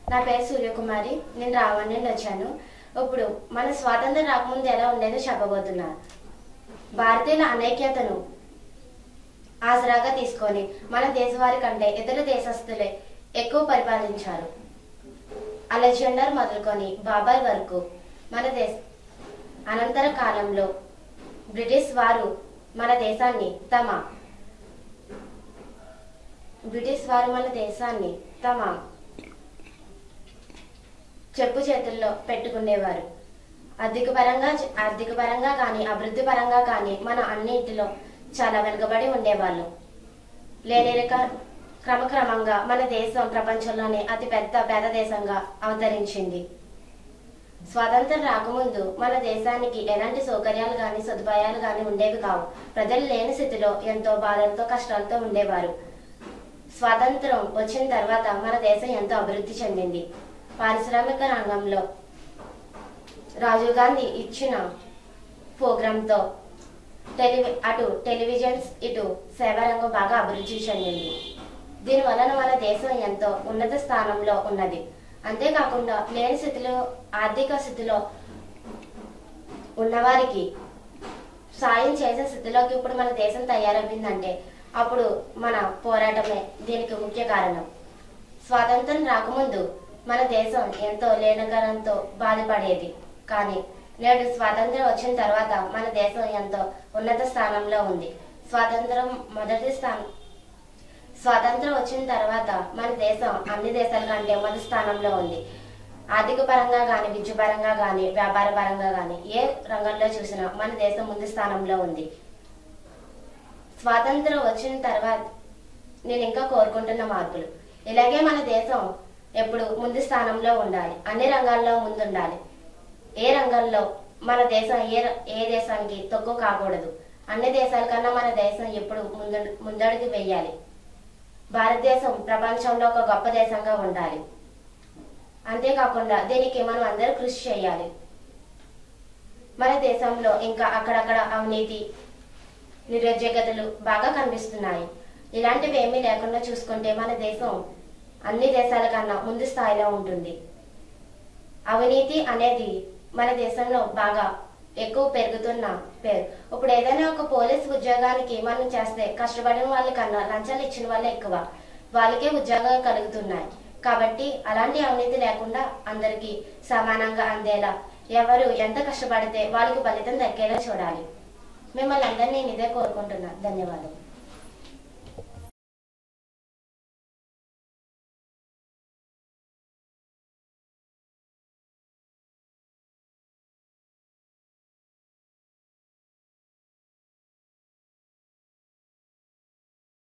నా పేరు సూర్యకుమారి నేను రావణ్ నుండి వచ్చాను ఇప్పుడు మన స్వాతంత్రం రాకముందు ఎలా ఉండేదో చెప్పబోతున్నాను భారతీయుల అనైక్యతను ఆసరాగా తీసుకొని మన దేశవారి కంటే ఇతర దేశస్తులే ఎక్కువ పరిపాలించారు అలెగ్జాండర్ మొదలుకొని బాబాయ్ వరకు మన దేశ అనంతర కాలంలో బ్రిటిష్ వారు మన దేశాన్ని తమ బ్రిటిష్ వారు మన దేశాన్ని తమ చెప్పు చేతుల్లో పెట్టుకునేవారు ఆర్థిక పరంగా ఆర్థిక పరంగా కానీ అభివృద్ధి పరంగా కానీ మన అన్నింటిలో చాలా వెనుకబడి ఉండేవాళ్ళు లేనిరిక క్రమక్రమంగా మన దేశం ప్రపంచంలోనే అతి పెద్ద పేద దేశంగా అవతరించింది స్వాతంత్రం రాకముందు మన దేశానికి ఎలాంటి సౌకర్యాలు కానీ సదుపాయాలు కానీ ఉండేవి కావు ప్రజలు లేని స్థితిలో ఎంతో బాధలతో కష్టాలతో ఉండేవారు స్వాతంత్రం వచ్చిన తర్వాత మన దేశం ఎంతో అభివృద్ధి చెందింది పారిశ్రామిక రంగంలో రాజీవ్ గాంధీ ఇచ్చిన ప్రోగ్రాంతో టెలివి అటు టెలివిజన్స్ ఇటు సేవా రంగం బాగా అభివృద్ధి చెందింది దీని వలన మన దేశం ఎంతో ఉన్నత స్థానంలో ఉన్నది అంతేకాకుండా లేని స్థితిలో ఆర్థిక స్థితిలో ఉన్నవారికి సాయం చేసే స్థితిలోకి ఇప్పుడు మన దేశం తయారైందంటే అప్పుడు మన పోరాటమే దీనికి ముఖ్య కారణం స్వాతంత్రం రాకముందు మన దేశం ఎంతో లేనకరంతో బాధపడేది కానీ నేడు స్వాతంత్రం వచ్చిన తర్వాత మన దేశం ఎంతో ఉన్నత స్థానంలో ఉంది స్వాతంత్రం మొదటి స్థానం స్వాతంత్రం వచ్చిన తర్వాత మన దేశం అన్ని దేశాల కంటే మొదటి స్థానంలో ఉంది ఆర్థిక పరంగా కానీ విద్య పరంగా కానీ వ్యాపార పరంగా కానీ ఏ రంగంలో చూసినా మన దేశం ముందు స్థానంలో ఉంది స్వాతంత్రం వచ్చిన తర్వాత నేను ఇంకా కోరుకుంటున్న మార్పులు ఇలాగే మన దేశం ఎప్పుడు ముందు స్థానంలో ఉండాలి అన్ని రంగాల్లో ముందుండాలి ఏ రంగంలో మన దేశం ఏ ఏ దేశానికి తక్కువ కాకూడదు అన్ని దేశాల కన్నా మన దేశం ఎప్పుడు ముందు ముందడుగు వేయాలి భారతదేశం ప్రపంచంలో ఒక గొప్ప దేశంగా ఉండాలి అంతేకాకుండా దీనికి మనం అందరూ కృషి చేయాలి మన దేశంలో ఇంకా అక్కడక్కడ అవినీతి నిరుద్యోగతలు బాగా కనిపిస్తున్నాయి ఇలాంటివి ఏమీ లేకుండా చూసుకుంటే మన దేశం అన్ని దేశాల కన్నా ముందు స్థాయిలో ఉంటుంది అవినీతి అనేది మన దేశంలో బాగా ఎక్కువ పెరుగుతున్న పేరు ఇప్పుడు ఏదైనా ఒక పోలీస్ ఉద్యోగానికి మనం చేస్తే కష్టపడిన వాళ్ళ కన్నా లంచాలు ఇచ్చిన వాళ్ళే ఎక్కువ వాళ్ళకే ఉద్యోగాలు కలుగుతున్నాయి కాబట్టి అలాంటి అవినీతి లేకుండా అందరికీ సమానంగా అందేలా ఎవరు ఎంత కష్టపడితే వాళ్ళకి ఫలితం దక్కేలా చూడాలి మిమ్మల్ని అందరినీ నేను ఇదే కోరుకుంటున్నా ధన్యవాదాలు